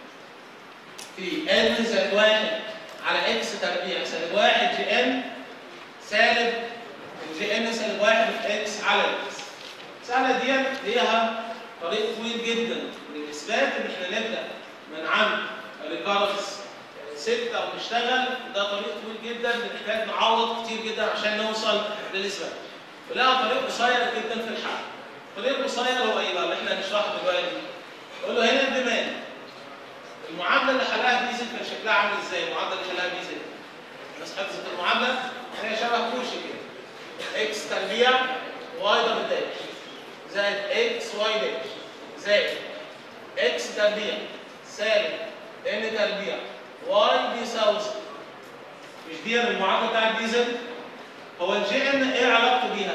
في ان زائد واحد على اكس تربيع سالب واحد جي ان سالب الجي ان سالب واحد في اكس على اكس المسألة دي ليها طريق طويل جدا للإثبات إن إحنا نبدأ من عند الريكارنس ستة ونشتغل ده طريق طويل جدا بنحتاج نعوض كتير جدا عشان نوصل للإثبات ولها طريق قصير جدا في الحل الطريق القصير هو ايه بقى اللي احنا هنشرحه دلوقتي نقول له هنا الديماند المعادله اللي حلها ديزل كان شكلها عامل ازاي المعادله اللي حلها ديزل الناس حفظت المعادله هي شبه كوش كده اكس تربيع واي دبل داش زائد اكس واي داش زائد اكس تربيع سالب ان تربيع واي بيساوي صفر. مش دي المعادله بتاعت ديزل هو الجي ان ايه علاقته بيها؟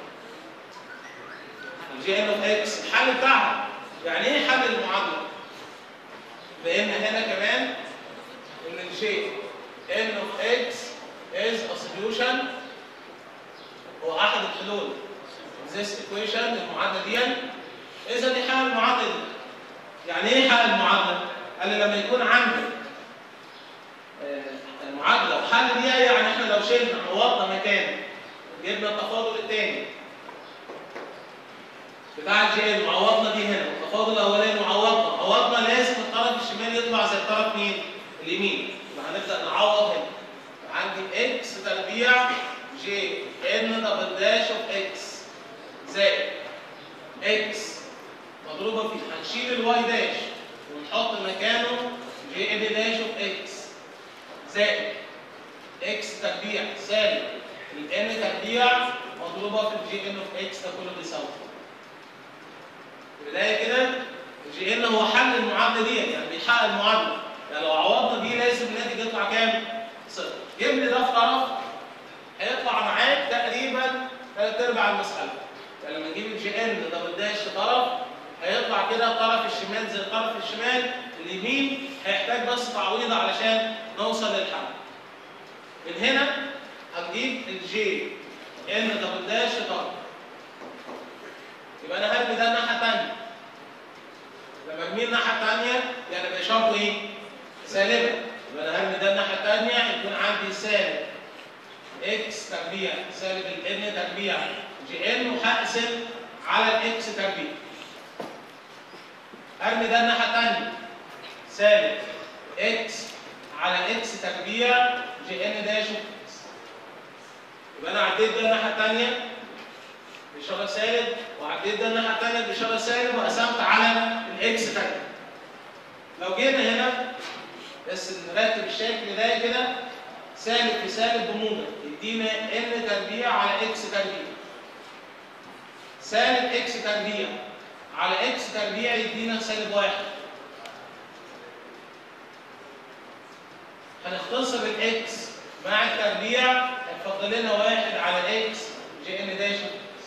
الجي ان اوف اكس الحل بتاعها يعني ايه حل المعادله؟ لان هنا كمان ان الجي ان اوف اكس از a solution هو احد الحلول this equation المعادله دي اذا دي حل المعادله دي يعني ايه حل المعادله؟ قال لي لما يكون عندي آه، المعادله وحل دي يعني احنا لو شلنا عوضنا مكان جبنا التفاضل الثاني بتاع الجي ان وعوضنا دي هنا التفاضل الاولاني وعوضنا عوضنا لازم الطرف الشمال يطلع زي الطرف مين؟ اليمين يبقى هنبدا نعوض هنا عندي اكس تربيع جي ان دبل داش اوف اكس زائد اكس مضروبه في هنشيل الواي داش ونحط مكانه جي ان داش اوف اكس زائد اكس تربيع سالب الان تربيع مضروبه في الجي ان اوف اكس ده كله بيساوي في البدايه كده الجي ان هو حل المعادله دي يعني بيحقق المعادله يعني لو عوضنا بيه لازم الناتج يطلع كام؟ صفر جيب لي ده في طرف هيطلع معاك تقريبا ثلاث ارباع المساله يعني لما نجيب الجي ان دبل داش في طرف هيطلع كده الطرف الشمال زي الطرف الشمال اليمين هيحتاج بس تعويضه علشان نوصل للحل من هنا هنجيب الجي ان دبل داش في طرف يبقى انا هرمي ده الناحيه الثانيه لما ارميه الناحيه الثانيه يعني باشارته ايه؟ سالبه يبقى انا هرمي ده الناحيه الثانيه يكون عندي سالب اكس تربيع سالب الان تربيع جي ان وهقسم على الاكس تربيع ارمي ده الناحيه الثانيه سالب اكس على اكس تربيع جي ان داش اكس يبقى انا عديت ده الناحيه الثانيه باشاره سالب وعديت ده الناحيه الثانيه باشاره سالب وقسمت على الاكس تربيع لو جينا هنا بس نرتب الشكل ده كده سالب في سالب بموجب يدينا ان تربيع على اكس تربيع سالب اكس تربيع على اكس تربيع يدينا سالب واحد هنختصر الاكس مع التربيع هيفضل لنا واحد على اكس جي ان داش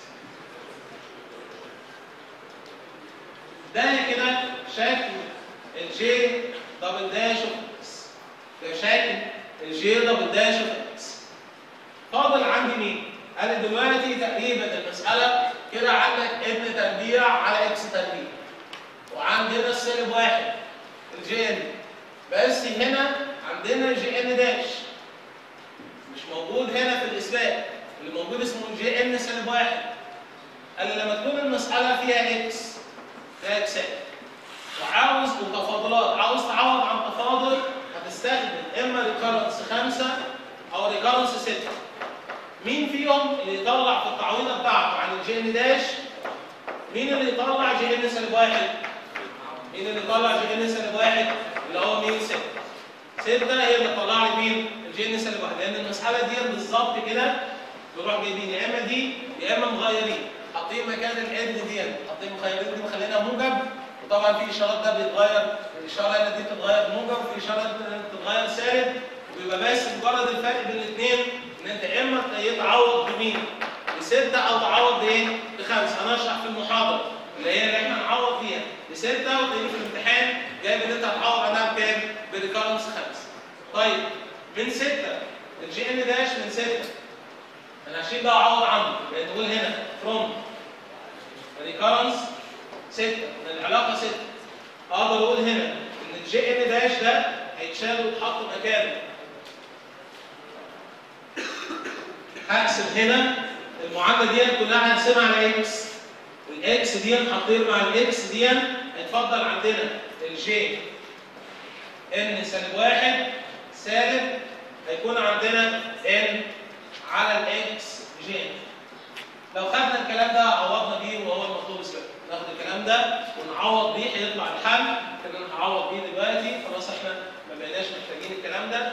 ده كده شكل الجي دبل داش اكس ده شكل الجي دبل داش اكس فاضل عندي مين؟ قال دلوقتي تقريبا المسألة كده عندك ابن تربيع على اكس تربيع وعندنا السالب واحد الجي ان بس هنا عندنا جي ان داش مش موجود هنا في الاثبات اللي موجود اسمه جي ان سالب واحد قال لما تكون المسألة فيها اكس ده اكسات وعاوز وتفاضلات عاوز تعوض عن تفاضل هتستخدم اما ريكارنس خمسة او ريكارنس ستة مين فيهم اللي يطلع في التعويضه بتاعته عن الجي ان داش مين اللي يطلع جي ان سالب واحد مين اللي يطلع جي ان سالب واحد اللي هو مين ستة ستة هي اللي تطلع لي مين الجي ان سالب واحد لان المساله دي بالظبط كده نروح جايبين يا اما دي يا اما مغيرين حاطين مكان الان دي حاطين مغيرين دي مخلينها موجب وطبعا في اشارات ده بيتغير الاشاره هنا دي بتتغير موجب وفي اشاره بتتغير سالب ويبقى بس مجرد الفرق بين الاثنين ان انت اما يتعوض بمين؟ بسته او تعوض بايه؟ بخمسه هنشرح في المحاضره اللي هي اللي احنا هنعوض فيها بسته وتلاقيه في الامتحان جايب ان انت هتعوض عنها بكام؟ بريكارنس خمسه. طيب من سته الجي ان داش من سته انا هشيل بقى اعوض عنه يعني نقول هنا فروم ريكارنس سته من العلاقه سته اقدر اقول هنا ان الجي ان داش ده هيتشال ويتحط مكانه هقسم هنا المعادله دي كلها هنقسمها على اكس الاكس دي هنحطيها مع الاكس دي هيتفضل عندنا الجي ان سالب واحد سالب هيكون عندنا ان على الاكس جي لو خدنا الكلام ده عوضنا بيه وهو المطلوب السبب ناخد الكلام ده ونعوض بيه هيطلع الحل كده انا هعوض بيه دلوقتي خلاص احنا ما بقيناش محتاجين الكلام ده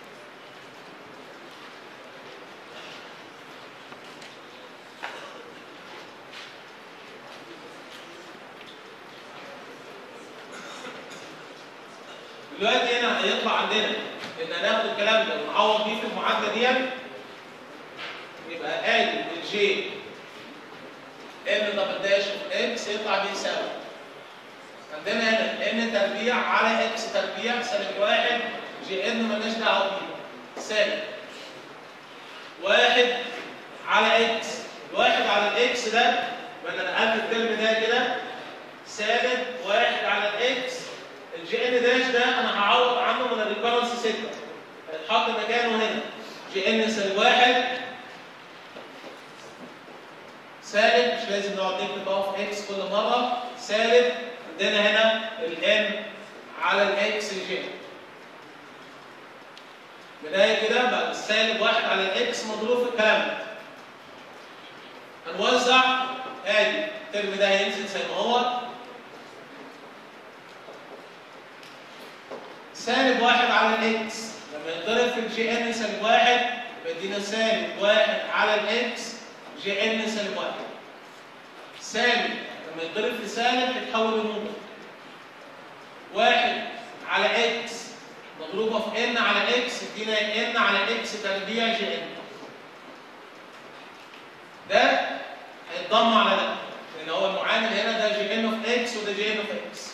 دلوقتي هنا هيطلع عندنا ان هناخد الكلام ده ونعوض بيه في المعادله دي يبقى ادي الجي ان دبل داش اوف اكس يطلع بيساوي عندنا هنا ان تربيع على اكس تربيع سالب واحد جي ان مالناش دعوه بيه سالب واحد على اكس الواحد على الاكس ده ما انا نقلت الترم ده كده سالب واحد على الاكس الجي ان داش ده انا هعوض عنه من الريكورنس 6 هيتحط مكانه هنا جي ان سالب واحد سالب مش لازم نقعد نكتب اهو في اكس كل مره سالب عندنا هنا الام على الاكس جي بدايه كده بقى السالب واحد على الاكس مضروب في الكلام ده هنوزع ادي الترم ده هينزل زي ما هو سالب واحد على الاكس لما لما يتضرب في الجي ان سالب واحد بيدينا سالب واحد على الاكس جي ان سالب واحد سالب لما يتضرب في سالب يتحول لموجب واحد على اكس مضروبه في ان على اكس يدينا ان على اكس تربيع جي ان ده هيتضم على ده لان هو المعامل هنا ده جي ان اوف اكس وده جي ان اوف اكس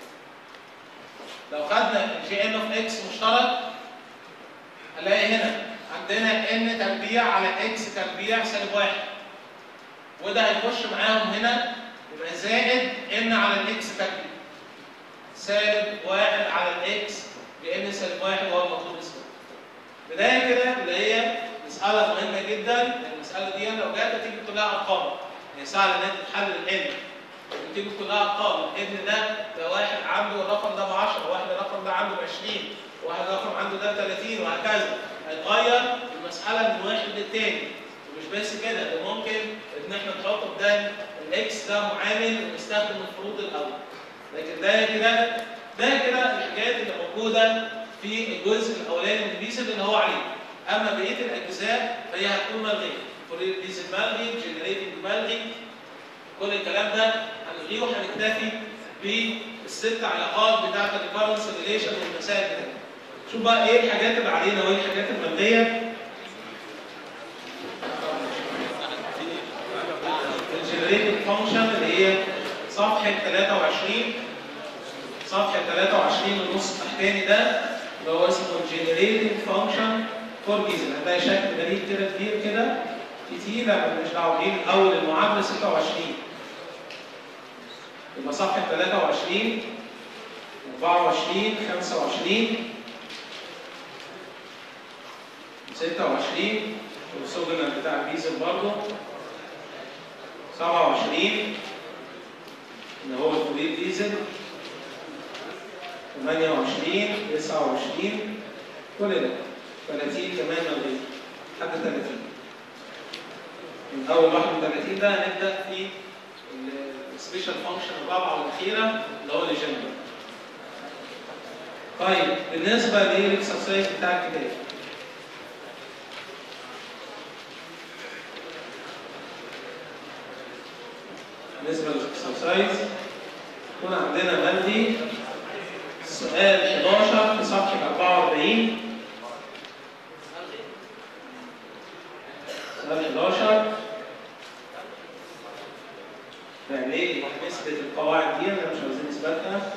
لو خدنا الجي ان اوف اكس مشترك هنلاقي هنا عندنا ان تربيع على اكس تربيع سالب واحد وده هيخش معاهم هنا يبقى زائد ان على الاكس تربيع سالب واحد على الاكس لان سالب واحد هو المطلوب اسمه بدايه كده اللي هي مساله مهمه جدا المساله دي لو جت هتيجي كلها ارقام هي سهله ان انت تحلل الان بتيجي كلها ارقام الابن ده ده واحد عنده الرقم ده ب 10 واحد الرقم ده عنده ب 20 واحد الرقم عنده ده ب 30 وهكذا هيتغير المساله من واحد للتاني ومش بس كده ده ممكن ان احنا نحط بدل الاكس ده معامل ونستخدم الفروض الاول لكن ده كده ده كده الحاجات اللي موجوده في الجزء الاولاني من البيسل اللي هو عليه اما بقيه الاجزاء فهي هتكون ملغيه فورير ديزل ملغي جنريتنج ملغي كل الكلام ده هنلغيه وهنكتفي بالست علاقات بتاعت الريكارنس ريليشن والمسائل دي شوف بقى ايه الحاجات اللي علينا وايه الحاجات الملغيه الجنريتنج فانكشن اللي هي صفحه 23 صفحه 23 النص التحتاني ده اللي هو اسمه الجنريتنج فانكشن فور جيزل هتلاقي شكل غريب كده كبير كده كتير لا مالناش دعوه بيه من اول المعادله 26 يبقى صفحه 23 24 25 26 والسوجنال بتاع البيزل برضه 27 اللي هو الفوليت ديزل 28 29 كل ده 30 كمان ملغي لحد 30 من اول 31 ده هنبدا في السبيشال فانكشن الرابعه والاخيره اللي هو الجنرال طيب بالنسبه للاكسرسايز بتاع الكتاب بالنسبه للاكسرسايز يكون عندنا مندي سؤال 11 في صفحه 44 سؤال 11 يعني ايه نثبت القواعد دي انا مش عايزين نثبتها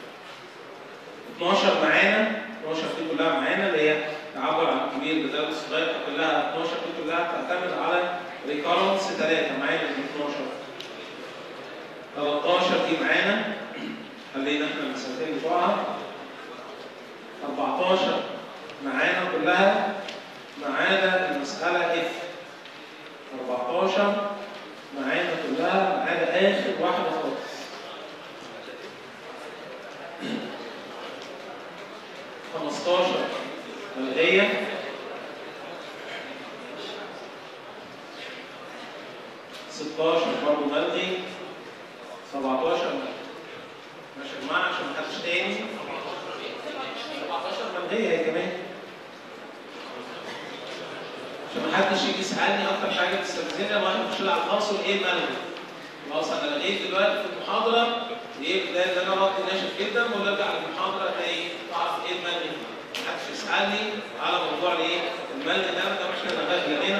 12 معانا 12 دي كلها معانا اللي هي تعبر عن الكبير بدل الصغير كلها 12 دي كلها تعتمد على ريكارنس 3 معانا من 12 13 دي معانا خلينا احنا المسألتين بتوعها 14 معانا كلها ما عدا المسألة اف 14 معانا كلها ما عدا آخر واحدة خالص خمستاشر ملغية ستاشر برضه ملغي سبعتاشر ملغي ماشي يا جماعة عشان محدش تاني سبعتاشر ملغية هي كمان عشان محدش يجي يسألني أكتر حاجة بتستفزني لما أنا بخش على الفاصل إيه الملغي خلاص أنا لغيت دلوقتي في المحاضرة إيه ده اللي أنا رد ناشف جدا ونرجع للمحاضرة تاني تعرف إيه الملغي محدش يسألني على موضوع الإيه الملغي ده ده إحنا لغينا